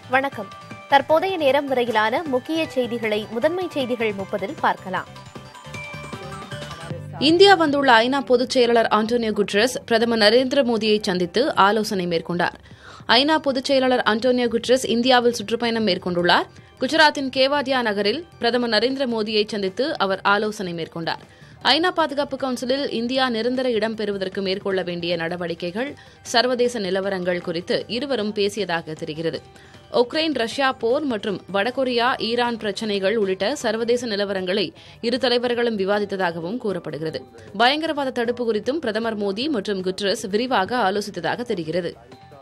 வணக்கம் தற்போதைய நேரம் வரையிலான முக்கிய செய்திகளை முதன்மை செய்திகள் முப்பதில் பார்க்கலாம் இந்தியா வந்துள்ள ஐநா பொதுச் செயலாளர் ஆண்டோனியோ குட்ரஸ் பிரதமர் நரேந்திர மோடியை சந்தித்து ஆலோசனை மேற்கொண்டார் ஐநா பொதுச் செயலாளர் ஆண்டோனியோ குட்ரஸ் இந்தியாவில் சுற்றுப்பயணம் மேற்கொண்டுள்ளார் குஜராத்தின் கேவாடியா நகரில் பிரதமர் நரேந்திர மோடியை சந்தித்து அவர் ஆலோசனை மேற்கொண்டார் ஐநா பாதுகாப்பு கவுன்சிலில் இந்தியா நிரந்தர இடம் பெறுவதற்கு மேற்கொள்ள வேண்டிய நடவடிக்கைகள் சர்வதேச நிலவரங்கள் குறித்து இருவரும் பேசியதாக தெரிகிறது உக்ரைன் ரஷ்யா போர் மற்றும் வடகொரியா ஈரான் பிரச்சினைகள் உள்ளிட்ட சர்வதேச நிலவரங்களை இரு தலைவர்களும் விவாதித்ததாகவும் கூறப்படுகிறது பயங்கரவாத தடுப்பு குறித்தும் பிரதமர் மோடி மற்றும் குட்ரஸ் விரிவாக ஆலோசித்ததாக தெரிகிறது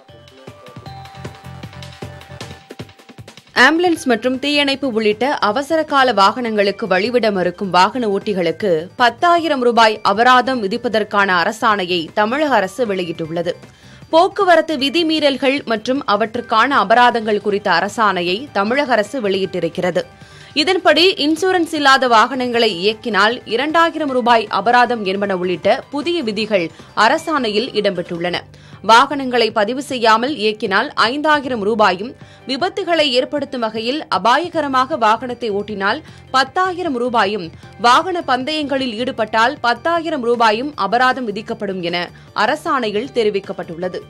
ஆம்புலன்ஸ் மற்றும் தீயணைப்பு உள்ளிட்ட அவசர கால வாகனங்களுக்கு வழிவிட மறுக்கும் வாகன ஓட்டிகளுக்கு பத்தாயிரம் ரூபாய் அபராதம் விதிப்பதற்கான அரசாணையை தமிழக அரசு வெளியிட்டுள்ளது போக்குவரத்து விதிமீறல்கள் மற்றும் அவற்றுக்கான அபராதங்கள் குறித்த அரசாணையை தமிழக அரசு வெளியிட்டிருக்கிறது இதன்படி இன்சூரன்ஸ் இல்லாத வாகனங்களை இயக்கினால் இரண்டாயிரம் ரூபாய் அபராதம் என்பன உள்ளிட்ட புதிய விதிகள் அரசாணையில் இடம்பெற்றுள்ளன வாகனங்களை பதிவு செய்யாமல் இயக்கினால் ஐந்தாயிரம் ரூபாயும் விபத்துகளை ஏற்படுத்தும் வகையில் அபாயகரமாக வாகனத்தை ஓட்டினால் பத்தாயிரம் ரூபாயும் வாகன பந்தயங்களில் ஈடுபட்டால் பத்தாயிரம் ரூபாயும் அபராதம் விதிக்கப்படும் என அரசாணையில் தெரிவிக்கப்பட்டுள்ளது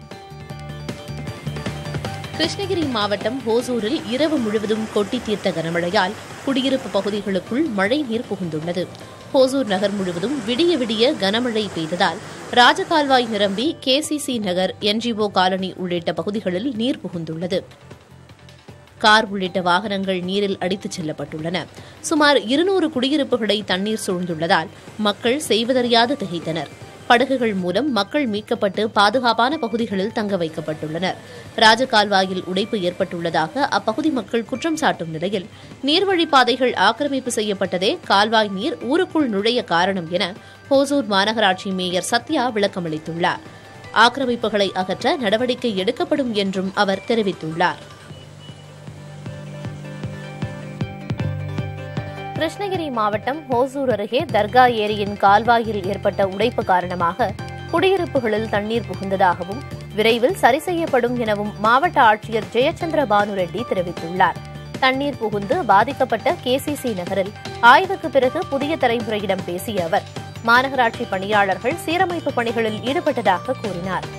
கிருஷ்ணகிரி மாவட்டம் ஹோசூரில் இரவு முழுவதும் கொட்டி தீர்த்த கனமழையால் குடியிருப்பு பகுதிகளுக்குள் மழை நீர் புகுந்துள்ளது ஹோசூர் நகர் முழுவதும் விடிய விடிய கனமழை பெய்ததால் ராஜகால்வாய் நிரம்பி கேசிசி நகர் என்ஜிஓ காலனி உள்ளிட்ட பகுதிகளில் நீர் புகுந்துள்ளது கார் உள்ளிட்ட வாகனங்கள் நீரில் அடித்துச் செல்லப்பட்டுள்ளன சுமார் இருநூறு குடியிருப்புகளை தண்ணீர் சூழ்ந்துள்ளதால் மக்கள் செய்வதறியாது திகைத்தனர் படகுகள் மூலம் மக்கள் மீட்கப்பட்டு பாதுகாப்பான பகுதிகளில் தங்க வைக்கப்பட்டுள்ளனர் ராஜகால்வாயில் உடைப்பு ஏற்பட்டுள்ளதாக அப்பகுதி மக்கள் குற்றம் சாட்டும் நிலையில் நீர்வழிப்பாதைகள் ஆக்கிரமிப்பு செய்யப்பட்டதே கால்வாய் நீர் ஊருக்குள் நுழைய காரணம் என ஹோசூர் மாநகராட்சி மேயர் சத்யா விளக்கமளித்துள்ளார் ஆக்கிரமிப்புகளை அகற்ற நடவடிக்கை எடுக்கப்படும் என்றும் அவர் தெரிவித்துள்ளார் கிருஷ்ணகிரி மாவட்டம் ஹோசூர் அருகே தர்கா ஏரியின் கால்வாயில் ஏற்பட்ட உடைப்பு காரணமாக குடியிருப்புகளில் தண்ணீர் புகுந்ததாகவும் விரைவில் சரி செய்யப்படும் எனவும் மாவட்ட ஆட்சியர் ஜெயச்சந்திர பானுரெட்டி தெரிவித்துள்ளார் தண்ணீர் புகுந்து பாதிக்கப்பட்ட கேசிசி நகரில் ஆய்வுக்கு பிறகு புதிய தலைமுறையிடம் பேசிய அவர் மாநகராட்சி பணியாளர்கள் சீரமைப்பு பணிகளில் ஈடுபட்டதாக கூறினார்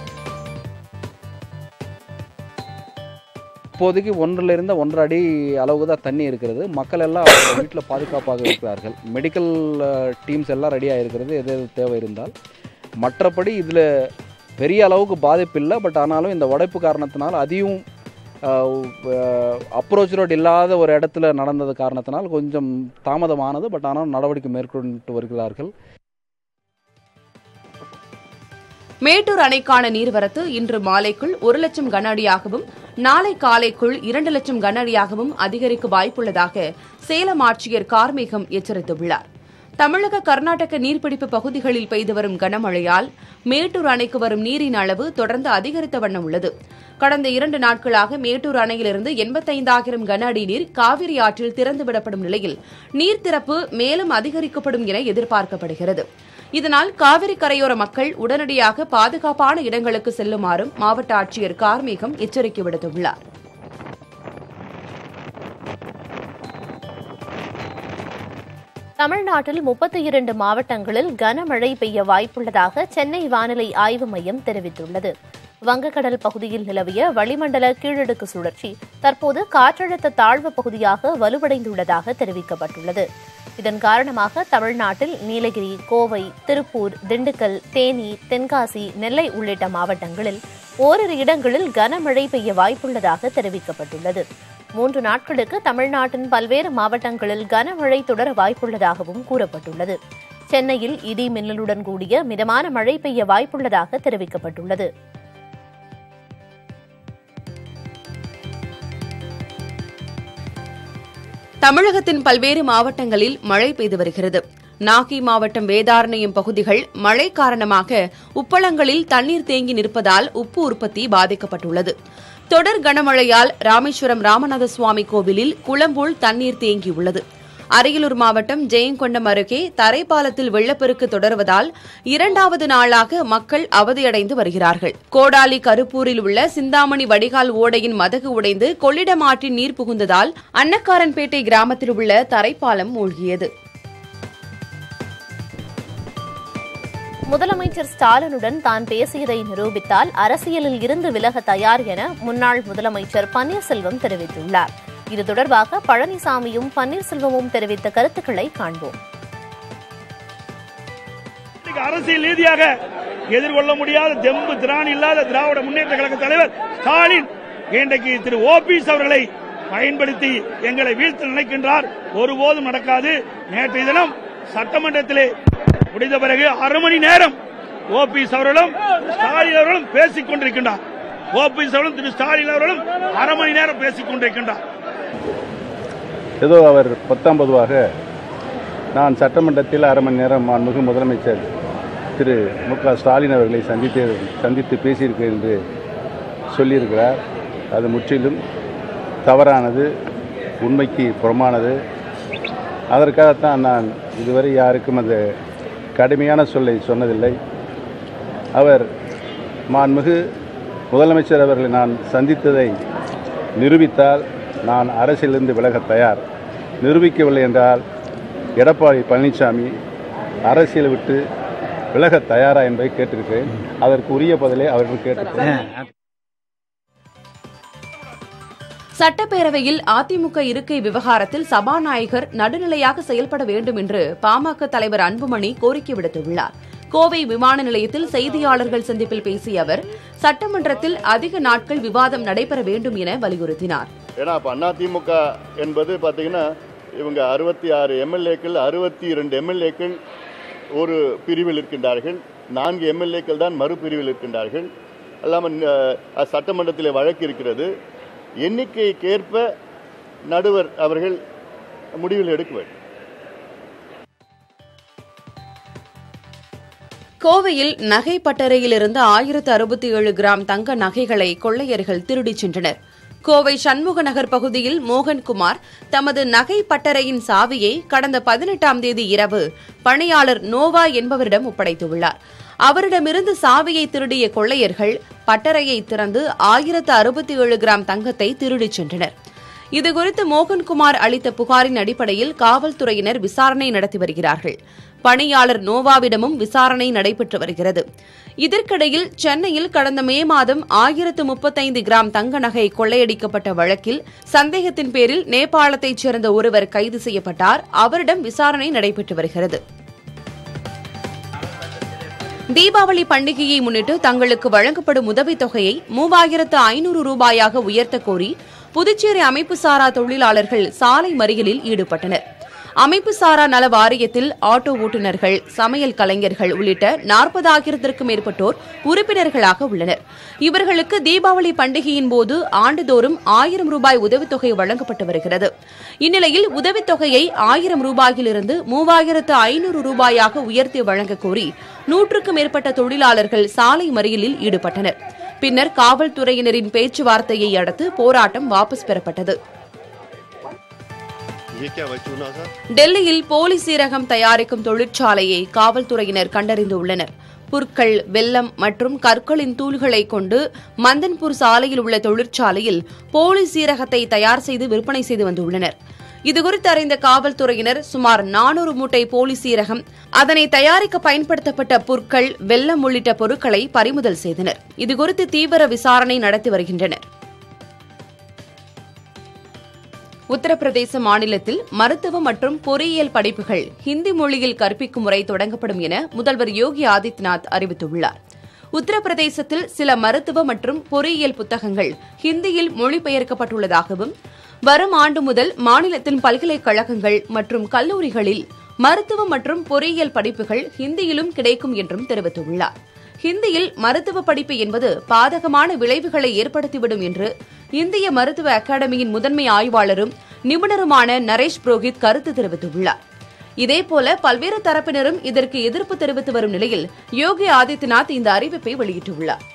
இப்போதைக்கு ஒன்றிலிருந்து ஒன்றரை அடி அளவுக்கு தான் தண்ணி இருக்கிறது மக்கள் எல்லாம் அவங்க வீட்டில் பாதுகாப்பாக இருக்கிறார்கள் மெடிக்கல் டீம்ஸ் எல்லாம் ரெடியாக இருக்கிறது எது எது தேவை இருந்தால் மற்றபடி இதில் பெரிய அளவுக்கு பாதிப்பு இல்லை பட் ஆனாலும் இந்த உடைப்பு காரணத்தினால் அதையும் அப்ரோச் ரோட் இல்லாத ஒரு இடத்துல நடந்தது காரணத்தினால் கொஞ்சம் தாமதமானது பட் ஆனாலும் நடவடிக்கை மேற்கொண்டு வருகிறார்கள் மேட்டூர் அணைக்கான நீர்வரத்து இன்று மாலைக்குள் ஒரு லட்சம் கன அடியாகவும் நாளை காலைக்குள் இரண்டு லட்சம் கன அடியாகவும் அதிகரிக்க வாய்ப்புள்ளதாக சேலம் ஆட்சியர் கார்மேகம் எச்சரித்துள்ளார் தமிழக கர்நாடக நீர்பிடிப்பு பகுதிகளில் பெய்து வரும் கனமழையால் மேட்டூர் அணைக்கு வரும் நீரின் அளவு தொடர்ந்து அதிகரித்த வண்ணம் உள்ளது கடந்த இரண்டு நாட்களாக மேட்டூர் அணையிலிருந்து எண்பத்தைந்தாயிரம் கன அடி நீர் காவிரி ஆற்றில் திறந்துவிடப்படும் நிலையில் நீர் திறப்பு மேலும் அதிகரிக்கப்படும் என எதிர்பார்க்கப்படுகிறது இதனால் காவிரி கரையோர மக்கள் உடனடியாக பாதுகாப்பான இடங்களுக்கு செல்லுமாறும் மாவட்ட ஆட்சியர் கார்மேகம் எச்சரிக்கை விடுத்துள்ளார் தமிழ்நாட்டில் முப்பத்தி இரண்டு மாவட்டங்களில் கனமழை பெய்ய வாய்ப்புள்ளதாக சென்னை வானிலை ஆய்வு மையம் தெரிவித்துள்ளது வங்கக்கடல் பகுதியில் நிலவிய வளிமண்டல கீழடுக்கு சுழற்சி தற்போது காற்றழுத்த தாழ்வு பகுதியாக வலுவடைந்துள்ளதாக தெரிவிக்கப்பட்டுள்ளது இதன் காரணமாக தமிழ்நாட்டில் நீலகிரி கோவை திருப்பூர் திண்டுக்கல் தேனி தென்காசி நெல்லை உள்ளிட்ட மாவட்டங்களில் ஓரிரு இடங்களில் கனமழை பெய்ய வாய்ப்புள்ளதாக தெரிவிக்கப்பட்டுள்ளது மூன்று நாட்களுக்கு தமிழ்நாட்டின் பல்வேறு மாவட்டங்களில் கனமழை தொடர வாய்ப்புள்ளதாகவும் கூறப்பட்டுள்ளது சென்னையில் இடி மின்னலுடன் கூடிய மிதமான மழை பெய்ய வாய்ப்புள்ளதாக தெரிவிக்கப்பட்டுள்ளது தமிழகத்தின் பல்வேறு மாவட்டங்களில் மழை பெய்து வருகிறது நாகை மாவட்டம் வேதாரண்யம் பகுதிகள் மழை காரணமாக உப்பளங்களில் தண்ணீர் தேங்கி நிற்பதால் உப்பு உற்பத்தி பாதிக்கப்பட்டுள்ளது தொடர் கனமழையால் ராமேஸ்வரம் ராமநாத சுவாமி கோவிலில் குளம்புள் தண்ணீர் தேங்கியுள்ளது அரியலூர் மாவட்டம் ஜெயங்கொண்டம் அருகே தரைப்பாலத்தில் வெள்ளப்பெருக்கு தொடர்வதால் இரண்டாவது நாளாக மக்கள் அவதியடைந்து வருகிறார்கள் கோடாலி கருப்பூரில் உள்ள சிந்தாமணி வடிகால் ஓடையின் மதகு உடைந்து கொள்ளிடம் ஆற்றின் நீர் புகுந்ததால் அன்னக்காரன்பேட்டை கிராமத்தில் உள்ள தரைப்பாலம் மூழ்கியது முதலமைச்சர் ஸ்டாலினுடன் தான் பேசியதை நிரூபித்தால் அரசியலில் இருந்து விலக தயார் என முன்னாள் முதலமைச்சர் பன்னீர்செல்வம் தெரிவித்துள்ளார் இது தொடர்பாக பழனிசாமியும் பன்னீர்செல்வமும் தெரிவித்த கருத்துக்களை காண்போம் இன்னைக்கு அரசியல் ரீதியாக எதிர்கொள்ள முடியாத தெம்பு திராணி இல்லாத திராவிட முன்னேற்ற கழக தலைவர் ஸ்டாலின் இன்றைக்கு திரு ஓபிஎஸ் அவர்களை பயன்படுத்தி எங்களை வீழ்த்த நினைக்கின்றார் ஒருபோதும் நடக்காது நேற்றைய தினம் சட்டமன்றத்திலே முடிந்த பிறகு அரை மணி நேரம் ஓபிஎஸ் அவர்களும் ஸ்டாலின் அவர்களும் பேசிக் கொண்டிருக்கின்றார் ஓபிஎஸ் அவர்களும் திரு ஸ்டாலின் அவர்களும் அரை மணி நேரம் பேசிக் கொண்டிருக்கின்றார் ஏதோ அவர் பத்தாம் பொதுவாக நான் சட்டமன்றத்தில் அரை மணி நேரம் மாண்புமிகு முதலமைச்சர் திரு மு க ஸ்டாலின் அவர்களை சந்தித்து சந்தித்து பேசியிருக்கிறேன் என்று சொல்லியிருக்கிறார் அது முற்றிலும் தவறானது உண்மைக்கு புறமானது அதற்காகத்தான் நான் இதுவரை யாருக்கும் அந்த கடுமையான சொல்லை சொன்னதில்லை அவர் மாண்புமிகு முதலமைச்சர் அவர்களை நான் சந்தித்ததை நிரூபித்தால் நான் அரசியலிருந்து விலக தயார் நிரூபிக்கவில்லை என்றால் எடப்பாடி பழனிசாமி அரசியலை விட்டு விலக தயாரா என்பதை கேட்டிருக்கிறேன் அதற்கு உரிய பதிலை அவர்கள் கேட்டிருக்கிறேன் சட்டப்பேரவையில் அதிமுக இருக்கை விவகாரத்தில் சபாநாயகர் நடுநிலையாக செயல்பட வேண்டும் என்று பாமக தலைவர் அன்புமணி கோரிக்கை விடுத்துள்ளார் கோவை விமான நிலையத்தில் செய்தியாளர்கள் சந்திப்பில் பேசிய அவர் சட்டமன்றத்தில் அதிக நாட்கள் விவாதம் நடைபெற வேண்டும் என வலியுறுத்தினார் ஏன்னா இப்போ அதிமுக என்பது பார்த்தீங்கன்னா இவங்க அறுபத்தி ஆறு எம்எல்ஏக்கள் அறுபத்தி இரண்டு எம்எல்ஏக்கள் ஒரு பிரிவில் இருக்கின்றார்கள் நான்கு எம்எல்ஏக்கள் தான் மறுபிரிவில் இருக்கின்றார்கள் அல்லாமல் அஹ், சட்டமன்றத்தில் வழக்கு இருக்கிறது எண்ணிக்கைக்கேற்ப நடுவர் அவர்கள் முடிவில் எடுக்க வேண்டும் கோவையில் நகை பட்டறையிலிருந்து ஆயிரத்து அறுபத்தி ஏழு கிராம் தங்க நகைகளை கொள்ளையர்கள் திருடிச் சென்றனர் கோவை சண்முக நகர் பகுதியில் மோகன்குமார் தமது நகை பட்டறையின் சாவியை கடந்த பதினெட்டாம் தேதி இரவு பணியாளர் நோவா என்பவரிடம் ஒப்படைத்துள்ளார் அவரிடமிருந்து சாவியை திருடிய கொள்ளையர்கள் பட்டறையை திறந்து ஆயிரத்து அறுபத்தி ஏழு கிராம் தங்கத்தை திருடிச் சென்றனர் இதுகுறித்து மோகன்குமார் அளித்த புகாரின் அடிப்படையில் காவல்துறையினர் விசாரணை நடத்தி வருகிறார்கள் பணியாளர் நோவாவிடமும் விசாரணை நடைபெற்று வருகிறது இதற்கிடையில் சென்னையில் கடந்த மே மாதம் ஆயிரத்து முப்பத்தைந்து கிராம் தங்க நகை கொள்ளையடிக்கப்பட்ட வழக்கில் சந்தேகத்தின் பேரில் நேபாளத்தைச் சேர்ந்த ஒருவர் கைது செய்யப்பட்டார் அவரிடம் விசாரணை நடைபெற்று வருகிறது தீபாவளி பண்டிகையை முன்னிட்டு தங்களுக்கு வழங்கப்படும் உதவித் தொகையை மூவாயிரத்து ஐநூறு ரூபாயாக உயர்த்த கோரி புதுச்சேரி அமைப்பு சாரா தொழிலாளர்கள் சாலை மறியலில் ஈடுபட்டனர் அமைப்பு சாரா நல வாரியத்தில் ஆட்டோ ஓட்டுநர்கள் சமையல் கலைஞர்கள் உள்ளிட்ட நாற்பதாயிரத்திற்கும் மேற்பட்டோர் உறுப்பினர்களாக உள்ளனர் இவர்களுக்கு தீபாவளி பண்டிகையின் போது ஆண்டுதோறும் ஆயிரம் ரூபாய் உதவித்தொகை வழங்கப்பட்டு வருகிறது இந்நிலையில் உதவித்தொகையை ஆயிரம் ரூபாயிலிருந்து மூவாயிரத்து ஐநூறு ரூபாயாக உயர்த்தி வழங்க கோரி நூற்றுக்கும் மேற்பட்ட தொழிலாளர்கள் சாலை மறியலில் ஈடுபட்டனர் பின்னர் காவல்துறையினரின் பேச்சுவார்த்தையை அடுத்து போராட்டம் வாபஸ் பெறப்பட்டது ये क्या चुना था டெல்லியில் போலி சீரகம் தயாரிக்கும் தொழிற்சாலையை காவல்துறையினர் கண்டறிந்துள்ளனர் புற்கள் வெல்லம் மற்றும் கற்களின் தூள்களை கொண்டு மந்தன்பூர் சாலையில் உள்ள தொழிற்சாலையில் போலி சீரகத்தை தயார் செய்து விற்பனை செய்து வந்துள்ளனர் இதுகுறித்து அறிந்த காவல்துறையினர் சுமார் நானூறு மூட்டை போலி சீரகம் அதனை தயாரிக்க பயன்படுத்தப்பட்ட புற்கள் வெல்லம் உள்ளிட்ட பொருட்களை பறிமுதல் செய்தனர் இதுகுறித்து தீவிர விசாரணை நடத்தி வருகின்றனர் உத்தரப்பிரதேச மாநிலத்தில் மருத்துவ மற்றும் பொறியியல் படிப்புகள் ஹிந்தி மொழியில் கற்பிக்கும் முறை தொடங்கப்படும் என முதல்வர் யோகி ஆதித்யநாத் அறிவித்துள்ளார் உத்தரப்பிரதேசத்தில் சில மருத்துவ மற்றும் பொறியியல் புத்தகங்கள் ஹிந்தியில் மொழிபெயர்க்கப்பட்டுள்ளதாகவும் வரும் ஆண்டு முதல் மாநிலத்தின் பல்கலைக்கழகங்கள் மற்றும் கல்லூரிகளில் மருத்துவ மற்றும் பொறியியல் படிப்புகள் ஹிந்தியிலும் கிடைக்கும் என்றும் தெரிவித்துள்ளார் ஹிந்தியில் மருத்துவ படிப்பு என்பது பாதகமான விளைவுகளை ஏற்படுத்திவிடும் என்று இந்திய மருத்துவ அகாடமியின் முதன்மை ஆய்வாளரும் நிபுணருமான நரேஷ் புரோஹித் கருத்து தெரிவித்துள்ளார் இதேபோல பல்வேறு தரப்பினரும் இதற்கு எதிர்ப்பு தெரிவித்து வரும் நிலையில் யோகி ஆதித்யநாத் இந்த அறிவிப்பை வெளியிட்டுள்ளார்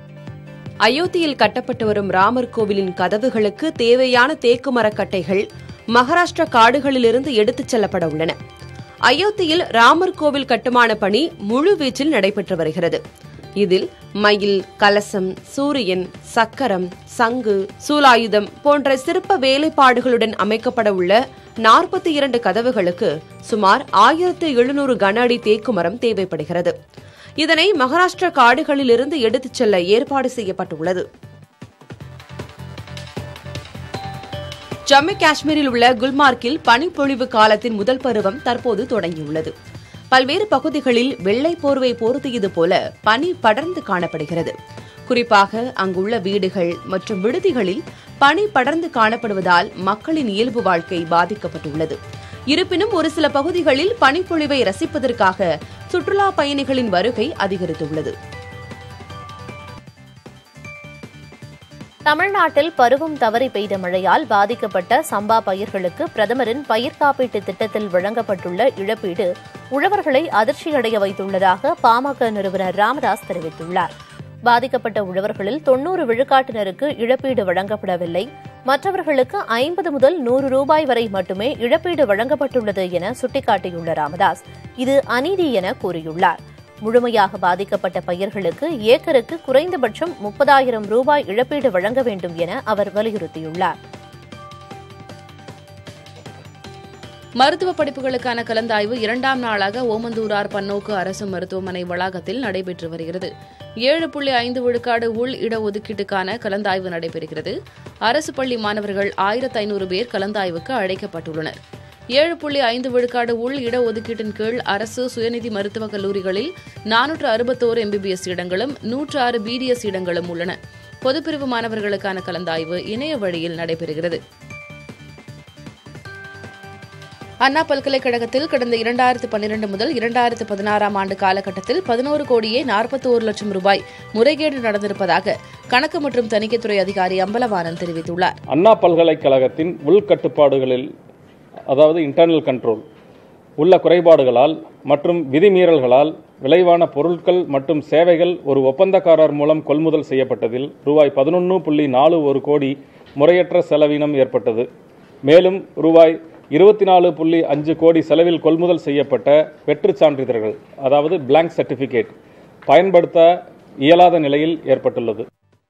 அயோத்தியில் கட்டப்பட்டு வரும் ராமர் கோவிலின் கதவுகளுக்கு தேவையான தேக்கு மரக்கட்டைகள் மகாராஷ்டிரா காடுகளிலிருந்து எடுத்துச் செல்லப்பட உள்ளன அயோத்தியில் ராமர் கோவில் கட்டுமான பணி முழுவீச்சில் நடைபெற்று வருகிறது இதில் மயில் கலசம் சூரியன் சக்கரம் சங்கு சூலாயுதம் போன்ற சிற்ப வேலைப்பாடுகளுடன் அமைக்கப்பட உள்ள நாற்பத்தி இரண்டு கதவுகளுக்கு சுமார் ஆயிரத்து எழுநூறு கன அடி தேக்கு மரம் தேவைப்படுகிறது இதனை மகாராஷ்டிரா காடுகளிலிருந்து எடுத்துச் செல்ல ஏற்பாடு செய்யப்பட்டுள்ளது ஜம்மு காஷ்மீரில் உள்ள குல்மார்க்கில் பனிப்பொழிவு காலத்தின் முதல் பருவம் தற்போது தொடங்கியுள்ளது பல்வேறு பகுதிகளில் வெள்ளை போர்வை போர்த்தியது போல பனி படர்ந்து காணப்படுகிறது குறிப்பாக அங்குள்ள வீடுகள் மற்றும் விடுதிகளில் பனி படர்ந்து காணப்படுவதால் மக்களின் இயல்பு வாழ்க்கை பாதிக்கப்பட்டுள்ளது இருப்பினும் ஒரு சில பகுதிகளில் பனிப்பொழிவை ரசிப்பதற்காக சுற்றுலா பயணிகளின் வருகை அதிகரித்துள்ளது தமிழ்நாட்டில் பருவம் தவறி பெய்த மழையால் பாதிக்கப்பட்ட சம்பா பயிர்களுக்கு பிரதமரின் பயிர் காப்பீட்டு திட்டத்தில் வழங்கப்பட்டுள்ள இழப்பீடு உழவர்களை அதிர்ச்சியடைய வைத்துள்ளதாக பாமக நிறுவனர் ராமதாஸ் தெரிவித்துள்ளார் பாதிக்கப்பட்ட உழவர்களில் தொன்னூறு விழுக்காட்டினருக்கு இழப்பீடு வழங்கப்படவில்லை மற்றவர்களுக்கு ஐம்பது முதல் நூறு ரூபாய் வரை மட்டுமே இழப்பீடு வழங்கப்பட்டுள்ளது என சுட்டிக்காட்டியுள்ள ராமதாஸ் இது அநீதி என கூறியுள்ளார் முழுமையாக பாதிக்கப்பட்ட பயிர்களுக்கு ஏக்கருக்கு குறைந்தபட்சம் முப்பதாயிரம் ரூபாய் இழப்பீடு வழங்க வேண்டும் என அவர் வலியுறுத்தியுள்ளார் மருத்துவ படிப்புகளுக்கான கலந்தாய்வு இரண்டாம் நாளாக ஓமந்தூரார் பன்னோக்கு அரசு மருத்துவமனை வளாகத்தில் நடைபெற்று வருகிறது ஏழு புள்ளி ஐந்து விழுக்காடு உள் இடஒதுக்கீட்டுக்கான கலந்தாய்வு நடைபெறுகிறது அரசு பள்ளி மாணவர்கள் ஆயிரத்து ஐநூறு பேர் கலந்தாய்வுக்கு அழைக்கப்பட்டுள்ளனர் ஏழு புள்ளி ஐந்து விழுக்காடு உள் இடஒதுக்கீட்டின் கீழ் அரசு சுயநிதி மருத்துவக் கல்லூரிகளில் நானூற்று அறுபத்தோரு எம்பிபிஎஸ் இடங்களும் நூற்று ஆறு பிடிஎஸ் இடங்களும் உள்ளன பொதுப்பிரிவு மாணவர்களுக்கான கலந்தாய்வு இணைய வழியில் நடைபெறுகிறது அண்ணா பல்கலைக்கழகத்தில் கடந்த இரண்டாயிரத்து பன்னிரண்டு முதல் இரண்டாயிரத்து பதினாறாம் ஆண்டு காலகட்டத்தில் பதினோரு கோடியே நாற்பத்தோரு லட்சம் ரூபாய் முறைகேடு நடந்திருப்பதாக கணக்கு மற்றும் தணிக்கைத்துறை அதிகாரி அம்பலவாணன் தெரிவித்துள்ளார் அண்ணா பல்கலைக்கழகத்தின் உள்கட்டுப்பாடுகளில் அதாவது இன்டர்னல் கண்ட்ரோல் உள்ள குறைபாடுகளால் மற்றும் விதிமீறல்களால் விளைவான பொருட்கள் மற்றும் சேவைகள் ஒரு ஒப்பந்தக்காரர் மூலம் கொள்முதல் செய்யப்பட்டதில் ரூபாய் பதினொன்று புள்ளி நாலு ஒரு கோடி முறையற்ற செலவினம் ஏற்பட்டது மேலும் ரூபாய் இருபத்தி நாலு புள்ளி அஞ்சு கோடி செலவில் கொள்முதல் செய்யப்பட்ட வெற்றுச் சான்றிதழ்கள் அதாவது பிளாங்க் சர்டிஃபிகேட் பயன்படுத்த இயலாத நிலையில் ஏற்பட்டுள்ளது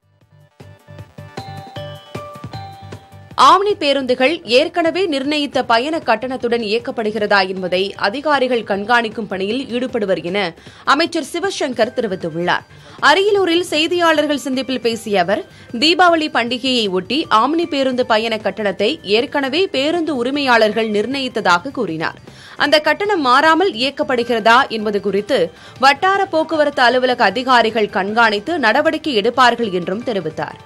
ஆம்னி பேருந்துகள் ஏற்கனவே நிர்ணயித்த பயண கட்டணத்துடன் இயக்கப்படுகிறதா என்பதை அதிகாரிகள் கண்காணிக்கும் பணியில் ஈடுபடுவர் என அமைச்சர் சிவசங்கர் தெரிவித்துள்ளார் அரியலூரில் செய்தியாளர்கள் சந்திப்பில் பேசிய அவர் தீபாவளி பண்டிகையை ஒட்டி ஆம்னி பேருந்து பயண கட்டணத்தை ஏற்கனவே பேருந்து உரிமையாளர்கள் நிர்ணயித்ததாக கூறினார் அந்த கட்டணம் மாறாமல் இயக்கப்படுகிறதா என்பது குறித்து வட்டார போக்குவரத்து அலுவலக அதிகாரிகள் கண்காணித்து நடவடிக்கை எடுப்பார்கள் என்றும் தெரிவித்தார்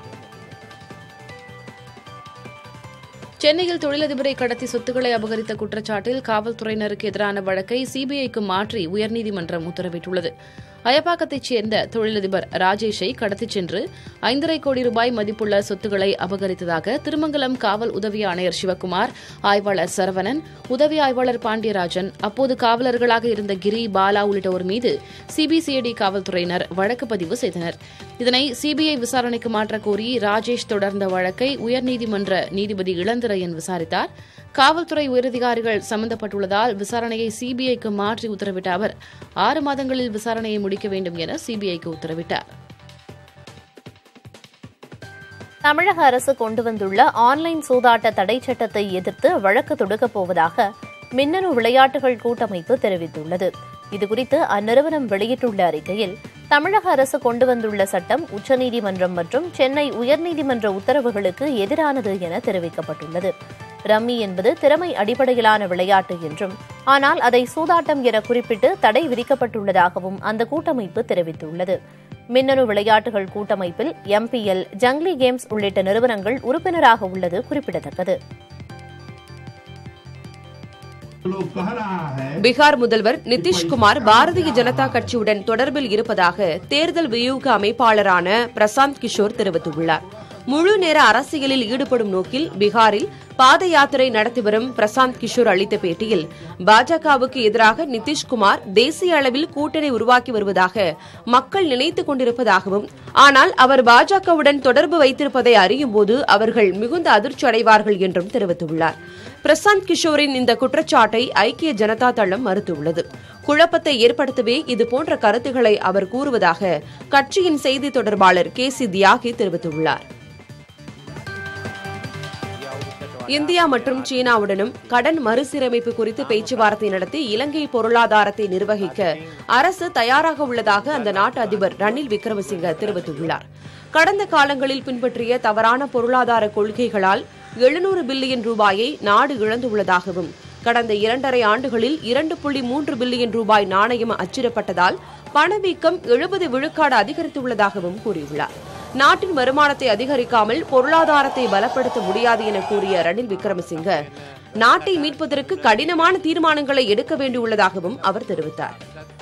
சென்னையில் தொழிலதிபரை கடத்தி சொத்துக்களை அபகரித்த குற்றச்சாட்டில் காவல்துறையினருக்கு எதிரான வழக்கை சிபிஐக்கு மாற்றி உயர்நீதிமன்றம் உத்தரவிட்டுள்ளது அயப்பாக்கத்தைச் சேர்ந்த தொழிலதிபர் ராஜேஷை கடத்திச் சென்று ஐந்தரை கோடி ரூபாய் மதிப்புள்ள சொத்துக்களை அபகரித்ததாக திருமங்கலம் காவல் உதவி ஆணையர் சிவக்குமார் ஆய்வாளர் சரவணன் உதவி ஆய்வாளர் பாண்டியராஜன் அப்போது காவலர்களாக இருந்த கிரி பாலா உள்ளிட்டோர் மீது சிபிசிஐடி காவல்துறையினர் வழக்கு பதிவு செய்தனர் இதனை சிபிஐ விசாரணைக்கு மாற்றக் கோரி ராஜேஷ் தொடர்ந்த வழக்கை உயர்நீதிமன்ற நீதிபதி இளந்திரையன் விசாரித்தார் காவல்துறை உயரதிகாரிகள் சம்பந்தப்பட்டுள்ளதால் விசாரணையை சிபிஐக்கு மாற்றி உத்தரவிட்ட அவர் ஆறு மாதங்களில் விசாரணையை முடிக்க வேண்டும் என சிபிஐக்கு உத்தரவிட்டார் தமிழக அரசு கொண்டு வந்துள்ள ஆன்லைன் சூதாட்ட தடை சட்டத்தை எதிர்த்து வழக்கு தொடுக்கப் போவதாக மின்னணு விளையாட்டுகள் கூட்டமைப்பு தெரிவித்துள்ளது இதுகுறித்து அந்நிறுவனம் வெளியிட்டுள்ள அறிக்கையில் தமிழக அரசு கொண்டு வந்துள்ள சட்டம் உச்சநீதிமன்றம் மற்றும் சென்னை உயர்நீதிமன்ற உத்தரவுகளுக்கு எதிரானது என தெரிவிக்கப்பட்டுள்ளது ரம்மி என்பது திறமை அடிப்படையிலான விளையாட்டு என்றும் ஆனால் அதை சூதாட்டம் என குறிப்பிட்டு தடை விதிக்கப்பட்டுள்ளதாகவும் அந்த கூட்டமைப்பு தெரிவித்துள்ளது மின்னணு விளையாட்டுகள் கூட்டமைப்பில் எம்பிஎல் ஜங்லி கேம்ஸ் உள்ளிட்ட நிறுவனங்கள் உறுப்பினராக உள்ளது குறிப்பிடத்தக்கது பீகார் முதல்வர் நிதிஷ்குமார் பாரதிய ஜனதா கட்சியுடன் தொடர்பில் இருப்பதாக தேர்தல் வியூக அமைப்பாளரான பிரசாந்த் கிஷோர் தெரிவித்துள்ளார் முழு நேர அரசியலில் ஈடுபடும் நோக்கில் பீகாரில் பாத யாத்திரை நடத்தி வரும் பிரசாந்த் கிஷோர் அளித்த பேட்டியில் பாஜகவுக்கு எதிராக நிதிஷ்குமார் தேசிய அளவில் கூட்டணி உருவாக்கி வருவதாக மக்கள் நினைத்துக் கொண்டிருப்பதாகவும் ஆனால் அவர் பாஜகவுடன் தொடர்பு வைத்திருப்பதை அறியும் போது அவர்கள் மிகுந்த அதிர்ச்சி அடைவார்கள் என்றும் தெரிவித்துள்ளார் பிரசாந்த் கிஷோரின் இந்த குற்றச்சாட்டை ஐக்கிய ஜனதா தளம் மறுத்துள்ளது குழப்பத்தை ஏற்படுத்தவே இதுபோன்ற கருத்துக்களை அவர் கூறுவதாக கட்சியின் செய்தி தொடர்பாளர் கே சி தியாகி தெரிவித்துள்ளார் இந்தியா மற்றும் சீனாவுடனும் கடன் மறுசீரமைப்பு குறித்து பேச்சுவார்த்தை நடத்தி இலங்கை பொருளாதாரத்தை நிர்வகிக்க அரசு தயாராக உள்ளதாக அந்த நாட்டு அதிபர் ரணில் விக்ரமசிங்க தெரிவித்துள்ளார் கடந்த காலங்களில் பின்பற்றிய தவறான பொருளாதார கொள்கைகளால் எழுநூறு பில்லியன் ரூபாயை நாடு இழந்துள்ளதாகவும் கடந்த இரண்டரை ஆண்டுகளில் இரண்டு புள்ளி மூன்று பில்லியன் ரூபாய் நாணயம் அச்சிடப்பட்டதால் பணவீக்கம் எழுபது விழுக்காடு அதிகரித்துள்ளதாகவும் கூறியுள்ளார் நாட்டின் வருமானத்தை அதிகரிக்காமல் பொருளாதாரத்தை பலப்படுத்த முடியாது என கூறிய ரணில் விக்ரமசிங்க நாட்டை மீட்பதற்கு கடினமான தீர்மானங்களை எடுக்க வேண்டியுள்ளதாகவும் அவர் தெரிவித்தார்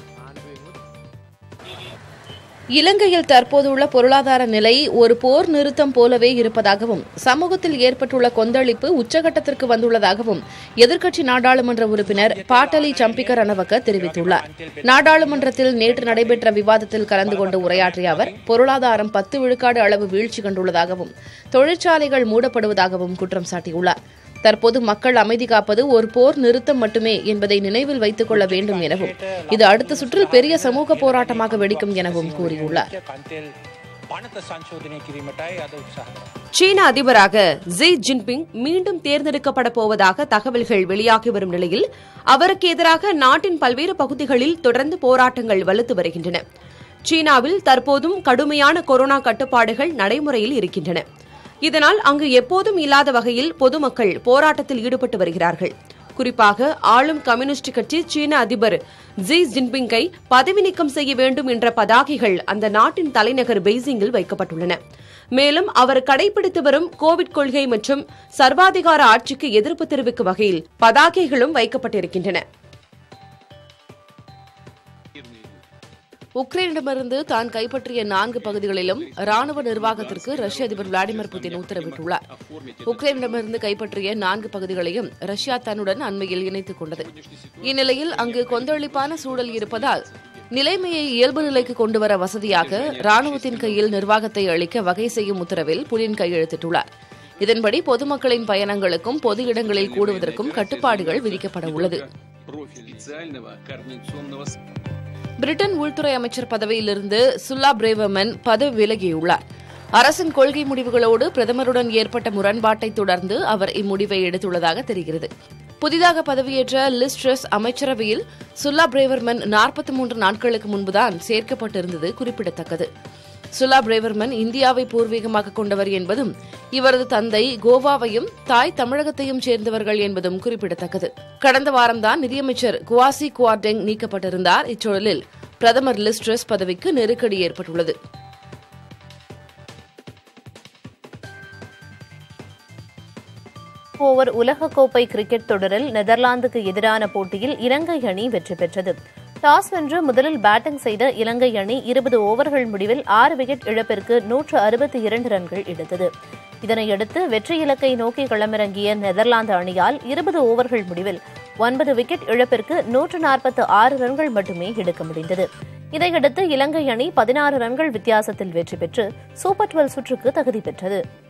இலங்கையில் தற்போதுள்ள பொருளாதார நிலை ஒரு போர் நிறுத்தம் போலவே இருப்பதாகவும் சமூகத்தில் ஏற்பட்டுள்ள கொந்தளிப்பு உச்சகட்டத்திற்கு வந்துள்ளதாகவும் எதிர்க்கட்சி நாடாளுமன்ற உறுப்பினர் பாட்டலி சம்பிக்க ரணவக்க தெரிவித்துள்ளார் நாடாளுமன்றத்தில் நேற்று நடைபெற்ற விவாதத்தில் கலந்து கொண்டு உரையாற்றிய அவர் பொருளாதாரம் பத்து விழுக்காடு அளவு வீழ்ச்சி கண்டுள்ளதாகவும் தொழிற்சாலைகள் மூடப்படுவதாகவும் குற்றம் சாட்டியுள்ளார் தற்போது மக்கள் அமைதி காப்பது ஒரு போர் நிறுத்தம் மட்டுமே என்பதை நினைவில் வைத்துக் கொள்ள வேண்டும் எனவும் இது அடுத்த சுற்றில் பெரிய சமூக போராட்டமாக வெடிக்கும் எனவும் கூறியுள்ளார் சீன அதிபராக ஜி ஜின்பிங் மீண்டும் தேர்ந்தெடுக்கப்பட போவதாக தகவல்கள் வெளியாகி வரும் நிலையில் அவருக்கு எதிராக நாட்டின் பல்வேறு பகுதிகளில் தொடர்ந்து போராட்டங்கள் வலுத்து வருகின்றன சீனாவில் தற்போதும் கடுமையான கொரோனா கட்டுப்பாடுகள் நடைமுறையில் இருக்கின்றன இதனால் அங்கு எப்போதும் இல்லாத வகையில் பொதுமக்கள் போராட்டத்தில் ஈடுபட்டு வருகிறார்கள் குறிப்பாக ஆளும் கம்யூனிஸ்ட் கட்சி சீன அதிபர் ஜி ஜின்பிங்கை பதவி நீக்கம் செய்ய வேண்டும் என்ற பதாகைகள் அந்த நாட்டின் தலைநகர் பெய்ஜிங்கில் வைக்கப்பட்டுள்ளன மேலும் அவர் கடைபிடித்து வரும் கோவிட் கொள்கை மற்றும் சர்வாதிகார ஆட்சிக்கு எதிர்ப்பு தெரிவிக்கும் வகையில் பதாகைகளும் வைக்கப்பட்டிருக்கின்றன உக்ரைனிடமிருந்து தான் கைப்பற்றிய நான்கு பகுதிகளிலும் ராணுவ நிர்வாகத்திற்கு ரஷ்ய அதிபர் விளாடிமிர் புதின் உத்தரவிட்டுள்ளார் உக்ரைனிடமிருந்து கைப்பற்றிய நான்கு பகுதிகளையும் ரஷ்யா தன்னுடன் அண்மையில் இணைத்துக் கொண்டது இந்நிலையில் அங்கு கொந்தளிப்பான சூழல் இருப்பதால் நிலைமையை இயல்பு நிலைக்கு கொண்டுவர வசதியாக ராணுவத்தின் கையில் நிர்வாகத்தை அளிக்க வகை செய்யும் உத்தரவில் புடின் கையெழுத்திட்டுள்ளார் இதன்படி பொதுமக்களின் பயணங்களுக்கும் பொது இடங்களில் கூடுவதற்கும் கட்டுப்பாடுகள் விதிக்கப்பட உள்ளது பிரிட்டன் உள்துறை அமைச்சர் பதவியிலிருந்து சுல்லா பிரேவர்மன் பதவி விலகியுள்ளார் அரசின் கொள்கை முடிவுகளோடு பிரதமருடன் ஏற்பட்ட முரண்பாட்டை தொடர்ந்து அவர் இம்முடிவை எடுத்துள்ளதாக தெரிகிறது புதிதாக பதவியேற்ற லிஸ்ட்ரஸ் அமைச்சரவையில் சுல்லா பிரேவர்மன் நாற்பத்தி மூன்று நாட்களுக்கு முன்புதான் சேர்க்கப்பட்டிருந்தது குறிப்பிடத்தக்கது சுல்லா பிரேவர்மன் இந்தியாவை பூர்வீகமாக கொண்டவர் என்பதும் இவரது தந்தை கோவாவையும் தாய் தமிழகத்தையும் சேர்ந்தவர்கள் என்பதும் குறிப்பிடத்தக்கது கடந்த வாரம்தான் நிதியமைச்சர் குவாசி குவார்டெங் நீக்கப்பட்டிருந்தார் இச்சூழலில் பிரதமர் லிஸ்ட்ரஸ் பதவிக்கு நெருக்கடி ஏற்பட்டுள்ளது ஓவர் உலகக்கோப்பை கிரிக்கெட் தொடரில் நெதர்லாந்துக்கு எதிரான போட்டியில் இலங்கை அணி வெற்றி பெற்றது டாஸ் வென்று முதலில் பேட்டிங் செய்த இலங்கை அணி இருபது ஓவர்கள் முடிவில் ஆறு விக்கெட் இழப்பிற்கு நூற்று அறுபத்தி இரண்டு ரன்கள் எடுத்தது இதனையடுத்து வெற்றி இலக்கை நோக்கி களமிறங்கிய நெதர்லாந்து அணியால் இருபது ஓவர்கள் முடிவில் ஒன்பது விக்கெட் இழப்பிற்கு நூற்று நாற்பத்து ஆறு ரன்கள் மட்டுமே எடுக்க முடிந்தது இதையடுத்து இலங்கை அணி பதினாறு ரன்கள் வித்தியாசத்தில் வெற்றி பெற்று சூப்பர் டுவெல் சுற்றுக்கு தகுதி பெற்றது